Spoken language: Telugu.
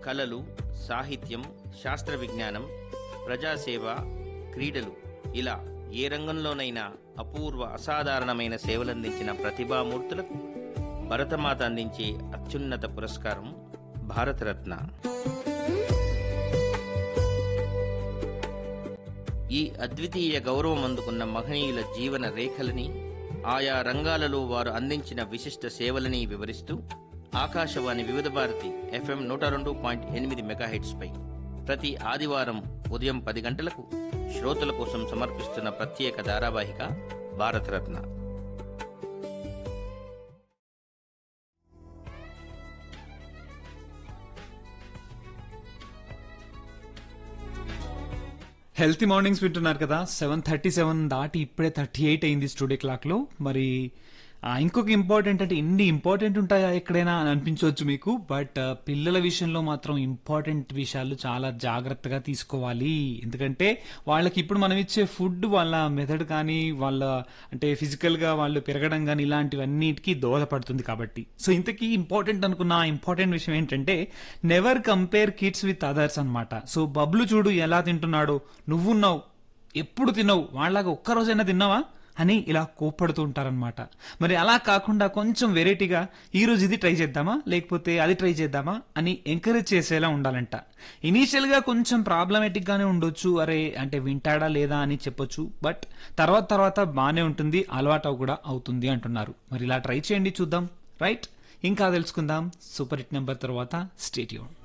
కళలు సాహిత్యం శాస్త్ర విజ్ఞానం ప్రజాసేవ క్రీడలు ఇలా ఏ రంగంలోనైనా అపూర్వ అసాధారణమైన సేవలందించిన ప్రతిభామూర్తులకు భరతమాత అందించే అత్యున్నత పురస్కారం భారతరత్న ఈ అద్వితీయ గౌరవం అందుకున్న మహనీయుల జీవన రేఖలని ఆయా రంగాలలో వారు అందించిన విశిష్ట సేవలని వివరిస్తూ ఆకాశవాణి వివిధ భారతి ఎఫ్ఎం నూట రెండు పాయింట్ ఎనిమిది మెగాహెట్స్పై ప్రతి ఆదివారం ఉదయం పది గంటలకు శ్రోతల కోసం సమర్పిస్తున్న ప్రత్యేక ధారావాహిక భారతరత్న హెల్తీ మార్నింగ్స్ వింటున్నారు కదా సెవెన్ థర్టీ సెవెన్ దాటి ఇప్పుడే థర్టీ ఎయిట్ అయింది స్టూడియో క్లాక్ లో మరి ఆ, ఇంకొక ఇంపార్టెంట్ అంటే ఇన్ని ఇంపార్టెంట్ ఉంటాయా ఎక్కడైనా అని అనిపించవచ్చు మీకు బట్ ఆ, పిల్లల విషయంలో మాత్రం ఇంపార్టెంట్ విషయాలు చాలా జాగ్రత్తగా తీసుకోవాలి ఎందుకంటే వాళ్ళకి ఇప్పుడు మనం ఇచ్చే ఫుడ్ వాళ్ళ మెథడ్ కానీ వాళ్ళ అంటే ఫిజికల్ గా వాళ్ళు పెరగడం కానీ ఇలాంటివన్నిటికీ దోహదపడుతుంది కాబట్టి సో ఇంతకీ ఇంపార్టెంట్ అనుకున్న ఇంపార్టెంట్ విషయం ఏంటంటే never compare kids with others అన్నమాట సో బబ్లు చూడు ఎలా తింటున్నాడో నువ్వున్నావు ఎప్పుడు తిన్నావు వాళ్ళగా ఒక్కరోజైనా తిన్నావా అని ఇలా కోప్పడుతూ ఉంటారనమాట మరి అలా కాకుండా కొంచెం వెరైటీగా ఈ రోజు ఇది ట్రై చేద్దామా లేకపోతే అది ట్రై చేద్దామా అని ఎంకరేజ్ చేసేలా ఉండాలంట ఇనీషియల్ గా కొంచెం ప్రాబ్లమేటిక్ గానే ఉండొచ్చు అరే అంటే వింటాడా లేదా అని చెప్పొచ్చు బట్ తర్వాత తర్వాత బానే ఉంటుంది అలవాటు కూడా అవుతుంది అంటున్నారు మరి ఇలా ట్రై చేయండి చూద్దాం రైట్ ఇంకా తెలుసుకుందాం సూపర్ హిట్ నెంబర్ తర్వాత స్టేట్యూన్